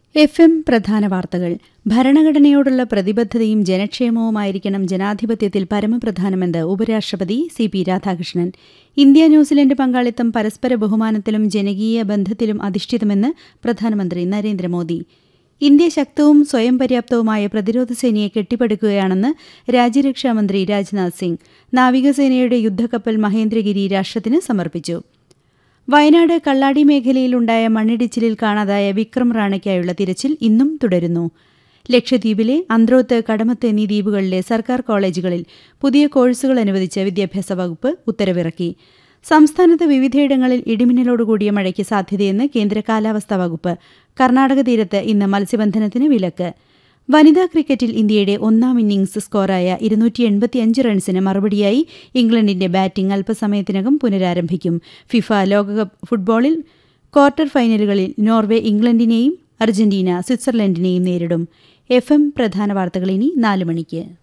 F M പ്രധാന വാർത്തകൾ ഭരണഘടനയോടുള്ള പ്രതിബദ്ധതയും ജനക്ഷേമവുമായിരിക്കണം ജനാധിപത്യത്തിൽ പരമപ്രധാനമെന്ന് ഉപരാഷ്ട്രപതി C P Radhakrishnan India New Zealand പങ്കാളിത്തം പരസ്പര ബഹുമാനത്തിലും ജനകീയ ബന്ധത്തിലും അധിഷ്ഠിതമെന്ന് പ്രധാനമന്ത്രി നരേന്ദ്രമോദി ഇന്ത്യ ശക്തവും സ്വയം പര്യാപ്തവുമായ പ്രതിരോധ സേനയെ കെട്ടിപ്പടുക്കുകയാണെന്ന് രാജ്യരക്ഷാമന്ത്രി രാജ്നാഥ് സിംഗ് നാവികസേനയുടെ യുദ്ധക്കപ്പൽ മഹേന്ദ്രഗിരി രാഷ്ട്രത്തിന് സമർപ്പിച്ചു വയനാട് കള്ളാടി മേഖലയിലുണ്ടായ മണ്ണിടിച്ചിലിൽ കാണാതായ വിക്രം റാണയ്ക്കായുള്ള തിരച്ചിൽ ഇന്നും തുടരുന്നു ലക്ഷദ്വീപിലെ അന്ത്രോത്ത് കടമത്ത് എന്നീ ദ്വീപുകളിലെ സർക്കാർ കോളേജുകളിൽ പുതിയ കോഴ്സുകൾ അനുവദിച്ച് വിദ്യാഭ്യാസ വകുപ്പ് ഉത്തരവിറക്കി സംസ്ഥാനത്ത് വിവിധയിടങ്ങളിൽ ഇടിമിന്നലോടുകൂടിയ മഴയ്ക്ക് സാധ്യതയെന്ന് കേന്ദ്ര കാലാവസ്ഥാ വകുപ്പ് കർണാടക തീരത്ത് ഇന്ന് മത്സ്യബന്ധനത്തിന് വിലക്ക് വനിതാ ക്രിക്കറ്റിൽ ഇന്ത്യയുടെ ഒന്നാം ഇന്നിംഗ്സ് സ്കോറായ ഇരുന്നൂറ്റി എൺപത്തിയഞ്ച് റൺസിന് മറുപടിയായി ഇംഗ്ലണ്ടിന്റെ ബാറ്റിംഗ് അല്പസമയത്തിനകം പുനരാരംഭിക്കും ഫിഫ ലോകകപ്പ് ഫുട്ബോളിൽ ക്വാർട്ടർ ഫൈനലുകളിൽ നോർവേ ഇംഗ്ലണ്ടിനെയും അർജന്റീന സ്വിറ്റ്സർലൻഡിനെയും നേരിടും എഫ് എം പ്രധാന വാർത്തകൾ ഇനി നാല് മണിക്ക്